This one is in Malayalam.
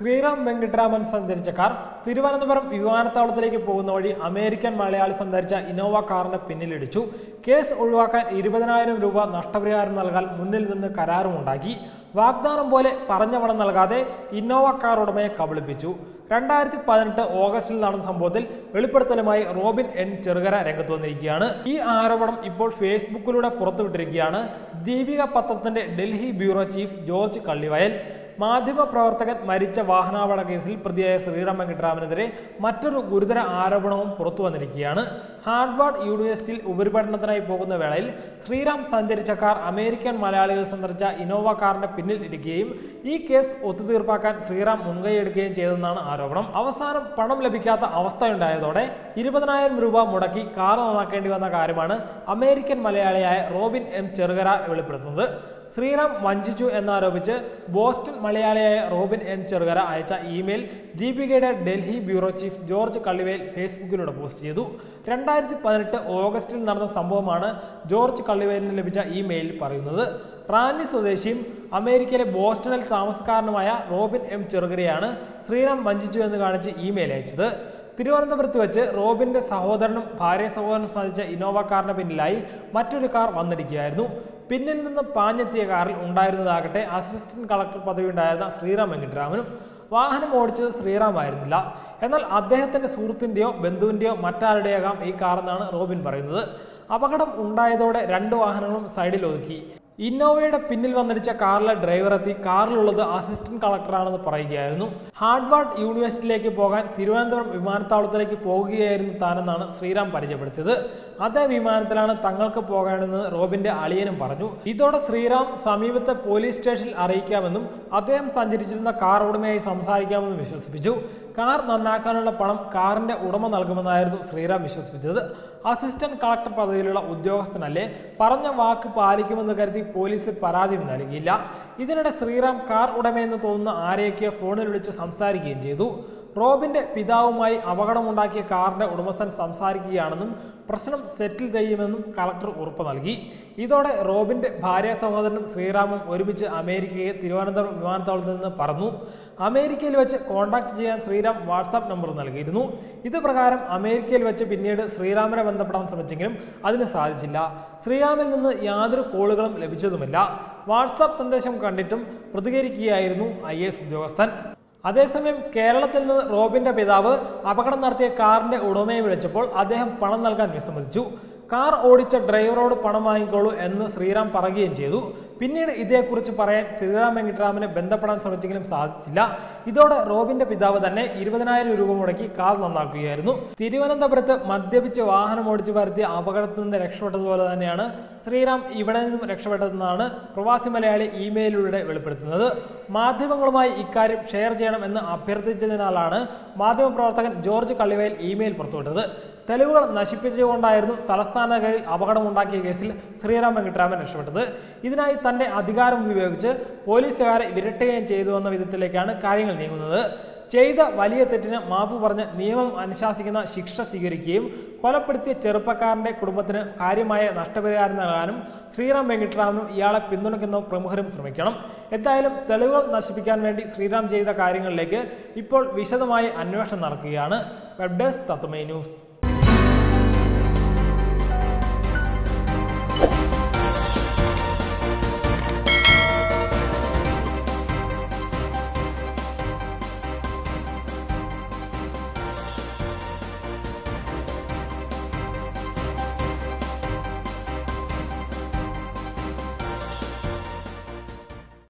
ശ്രീറാം വെങ്കിട്ടരാമൻ സഞ്ചരിച്ച കാർ തിരുവനന്തപുരം വിമാനത്താവളത്തിലേക്ക് പോകുന്ന വഴി അമേരിക്കൻ മലയാളി സഞ്ചരിച്ച ഇന്നോവ കാറിന് പിന്നിലിടിച്ചു കേസ് ഒഴിവാക്കാൻ ഇരുപതിനായിരം രൂപ നഷ്ടപരിഹാരം നൽകാൻ മുന്നിൽ നിന്ന് കരാറുമുണ്ടാക്കി വാഗ്ദാനം പോലെ പറഞ്ഞ പണം നൽകാതെ ഇന്നോവ കാർ ഉടമയെ കബളിപ്പിച്ചു രണ്ടായിരത്തി പതിനെട്ട് ഓഗസ്റ്റിൽ നടന്ന സംഭവത്തിൽ വെളിപ്പെടുത്തലുമായി റോബിൻ എൻ ചെറുകര രംഗത്ത് വന്നിരിക്കുകയാണ് ഈ ആരോപണം ഇപ്പോൾ ഫേസ്ബുക്കിലൂടെ പുറത്തുവിട്ടിരിക്കുകയാണ് ദീപിക പത്രത്തിന്റെ Delhi bureau chief George Kallivayal മാധ്യമപ്രവർത്തകൻ മരിച്ച വാഹനാപകട കേസിൽ പ്രതിയായ ശ്രീറാം വെങ്കിട്ടരാമനെതിരെ മറ്റൊരു ഗുരുതര ആരോപണവും പുറത്തു വന്നിരിക്കുകയാണ് ഹാർഡ്വാർഡ് യൂണിവേഴ്സിറ്റിയിൽ ഉപരിപഠനത്തിനായി പോകുന്ന വേളയിൽ ശ്രീറാം സഞ്ചരിച്ച കാർ അമേരിക്കൻ മലയാളികൾ സഞ്ചരിച്ച ഇന്നോവ കാറിന്റെ പിന്നിൽ ഇടിക്കുകയും ഈ കേസ് ഒത്തുതീർപ്പാക്കാൻ ശ്രീറാം മുൻകൈയെടുക്കുകയും ചെയ്തെന്നാണ് ആരോപണം അവസാനം പണം ലഭിക്കാത്ത അവസ്ഥയുണ്ടായതോടെ ഇരുപതിനായിരം രൂപ മുടക്കി കാർ നന്നാക്കേണ്ടി വന്ന കാര്യമാണ് അമേരിക്കൻ മലയാളിയായ റോബിൻ എം ചെറുകര വെളിപ്പെടുത്തുന്നത് ശ്രീറാം വഞ്ചിച്ചു എന്നാരോപിച്ച് ബോസ്റ്റൺ മലയാളിയായ റോബിൻ എൻ ചെറുകര അയച്ച ഇമെയിൽ ദീപികയുടെ Delhi bureau chief George Kallivayal ഫേസ്ബുക്കിലൂടെ പോസ്റ്റ് ചെയ്തു രണ്ടായിരത്തി പതിനെട്ട് ഓഗസ്റ്റിൽ നടന്ന സംഭവമാണ് ജോർജ് കള്ളിവേലിന് ലഭിച്ച ഇമെയിലിൽ പറയുന്നത് റാന്നി സ്വദേശിയും അമേരിക്കയിലെ ബോസ്റ്റണിൽ താമസക്കാരനുമായ റോബിൻ എം ചെറുകരയാണ് ശ്രീറാം വഞ്ചിച്ചു എന്ന് കാണിച്ച് ഇമെയിൽ അയച്ചത് തിരുവനന്തപുരത്ത് വെച്ച് റോബിന്റെ സഹോദരനും ഭാര്യ സഹോദരനും സാധിച്ച ഇന്നോവ കാറിന് പിന്നിലായി മറ്റൊരു കാർ വന്നിടിക്കുകയായിരുന്നു പിന്നിൽ നിന്ന് പാഞ്ഞെത്തിയ കാറിൽ ഉണ്ടായിരുന്നതാകട്ടെ അസിസ്റ്റന്റ് കളക്ടർ പദവി ഉണ്ടായിരുന്ന ശ്രീറാം വെങ്കിട്ടരാമനും വാഹനം ഓടിച്ചത് ശ്രീറാം ആയിരുന്നില്ല എന്നാൽ അദ്ദേഹത്തിന്റെ സുഹൃത്തിന്റെയോ ബന്ധുവിന്റെയോ മറ്റാരുടെയാകാം ഈ കാറെന്നാണ് റോബിൻ പറയുന്നത് അപകടം ഉണ്ടായതോടെ രണ്ട് വാഹനങ്ങളും സൈഡിൽ ഒതുക്കി ഇന്നോവയുടെ പിന്നിൽ വന്നിടിച്ച കാറിലെ ഡ്രൈവർ എത്തി കാറിലുള്ളത് അസിസ്റ്റന്റ് കളക്ടറാണെന്ന് പറയുകയായിരുന്നു ഹാർഡ്വാർഡ് യൂണിവേഴ്സിറ്റിയിലേക്ക് പോകാൻ തിരുവനന്തപുരം വിമാനത്താവളത്തിലേക്ക് പോകുകയായിരുന്നു താനെന്നാണ് ശ്രീറാം പരിചയപ്പെടുത്തിയത് അതേ വിമാനത്തിലാണ് തങ്ങൾക്ക് പോകേണ്ടതെന്ന് റോബിന്റെ അളിയനും പറഞ്ഞു ഇതോടെ ശ്രീറാം സമീപത്തെ പോലീസ് സ്റ്റേഷനിൽ അറിയിക്കാമെന്നും അദ്ദേഹം സഞ്ചരിച്ചിരുന്ന കാർ ഉടമയായി സംസാരിക്കാമെന്നും വിശ്വസിപ്പിച്ചു കാർ നന്നാക്കാനുള്ള പണം കാറിന്റെ ഉടമ നൽകുമെന്നായിരുന്നു ശ്രീറാം വിശ്വസിപ്പിച്ചത് അസിസ്റ്റന്റ് കളക്ടർ പദവിയിലുള്ള ഉദ്യോഗസ്ഥനല്ലേ പറഞ്ഞ വാക്ക് പാലിക്കുമെന്ന് കരുതി പോലീസ് പരാതിയും നൽകിയില്ല ഇതിനിടെ ശ്രീറാം കാർ ഉടമയെന്ന് തോന്നുന്ന ആരെയൊക്കെയോ ഫോണിൽ വിളിച്ച് സംസാരിക്കുകയും ചെയ്തു റോബിന്റെ പിതാവുമായി അപകടമുണ്ടാക്കിയ കാറിന്റെ ഉടമസ്ഥൻ സംസാരിക്കുകയാണെന്നും പ്രശ്നം സെറ്റിൽ ചെയ്യുമെന്നും കളക്ടർ ഉറപ്പ് നൽകി ഇതോടെ റോബിന്റെ ഭാര്യ സഹോദരനും ശ്രീറാമും ഒരുമിച്ച് അമേരിക്കയെ തിരുവനന്തപുരം വിമാനത്താവളത്തിൽ നിന്ന് പറന്നു അമേരിക്കയിൽ വെച്ച് കോൺടാക്ട് ചെയ്യാൻ ശ്രീറാം വാട്സാപ്പ് നമ്പർ നൽകിയിരുന്നു ഇത് പ്രകാരം അമേരിക്കയിൽ വെച്ച് പിന്നീട് ശ്രീറാമിനെ ബന്ധപ്പെടാൻ ശ്രമിച്ചെങ്കിലും അതിന് സാധിച്ചില്ല ശ്രീറാമിൽ നിന്ന് യാതൊരു കോളുകളും ലഭിച്ചതുമില്ല വാട്സാപ്പ് സന്ദേശം കണ്ടിട്ടും പ്രതികരിക്കുകയായിരുന്നു ഐ ഉദ്യോഗസ്ഥൻ അതേസമയം കേരളത്തിൽ നിന്ന് റോബിന്റെ പിതാവ് അപകടം നടത്തിയ കാറിന്റെ ഉടമയെ വിളിച്ചപ്പോൾ അദ്ദേഹം പണം നൽകാൻ വിസമ്മതിച്ചു കാർ ഓടിച്ച ഡ്രൈവറോട് പണം വാങ്ങിക്കോളൂ എന്ന് ശ്രീറാം പറയുകയും ചെയ്തു പിന്നീട് ഇതേക്കുറിച്ച് പറയാൻ ശ്രീറാം വെങ്കിട്ടരാമനെ ബന്ധപ്പെടാൻ ശ്രമിച്ചെങ്കിലും സാധിച്ചില്ല ഇതോടെ റോബിന്റെ പിതാവ് തന്നെ ഇരുപതിനായിരം രൂപ മുടക്കി കാർ നന്നാക്കുകയായിരുന്നു തിരുവനന്തപുരത്ത് മദ്യപിച്ച് വാഹനം ഓടിച്ചു വരുത്തിയ അപകടത്തിൽ നിന്ന് രക്ഷപ്പെട്ടതുപോലെ തന്നെയാണ് ശ്രീറാം ഇവിടെ നിന്നും രക്ഷപ്പെട്ടതെന്നാണ് പ്രവാസി മലയാളി ഇമെയിലിലൂടെ വെളിപ്പെടുത്തുന്നത് മാധ്യമങ്ങളുമായി ഇക്കാര്യം ഷെയർ ചെയ്യണമെന്ന് അഭ്യർത്ഥിച്ചതിനാലാണ് മാധ്യമപ്രവർത്തകൻ ജോർജ് കള്ളിവയൽ ഇമെയിൽ പുറത്തുവിട്ടത് തെളിവുകൾ നശിപ്പിച്ചുകൊണ്ടായിരുന്നു തലസ്ഥാന നഗരിൽ അപകടമുണ്ടാക്കിയ കേസിൽ ശ്രീറാം വെങ്കിട്ടരാമൻ രക്ഷപ്പെട്ടത് ഇതിനായി തന്റെ അധികാരം ഉപയോഗിച്ച് പോലീസുകാരെ വിരട്ടുകയും ചെയ്തു എന്ന വിധത്തിലേക്കാണ് കാര്യങ്ങൾ നീങ്ങുന്നത് ചെയ്ത വലിയ തെറ്റിന് മാപ്പ് പറഞ്ഞ് നിയമം അനുശാസിക്കുന്ന ശിക്ഷ സ്വീകരിക്കുകയും കൊലപ്പെടുത്തിയ ചെറുപ്പക്കാരന്റെ കുടുംബത്തിന് കാര്യമായ നഷ്ടപരിഹാരം നൽകാനും ശ്രീറാം വെങ്കിട്ടരാമനും ഇയാളെ പിന്തുണയ്ക്കുന്ന പ്രമുഖരും ശ്രമിക്കണം എന്തായാലും തെളിവുകൾ നശിപ്പിക്കാൻ വേണ്ടി ശ്രീറാം ചെയ്ത കാര്യങ്ങളിലേക്ക് ഇപ്പോൾ വിശദമായി അന്വേഷണം നടക്കുകയാണ് വെബ് ഡെസ്ക് തത്വമേ ന്യൂസ്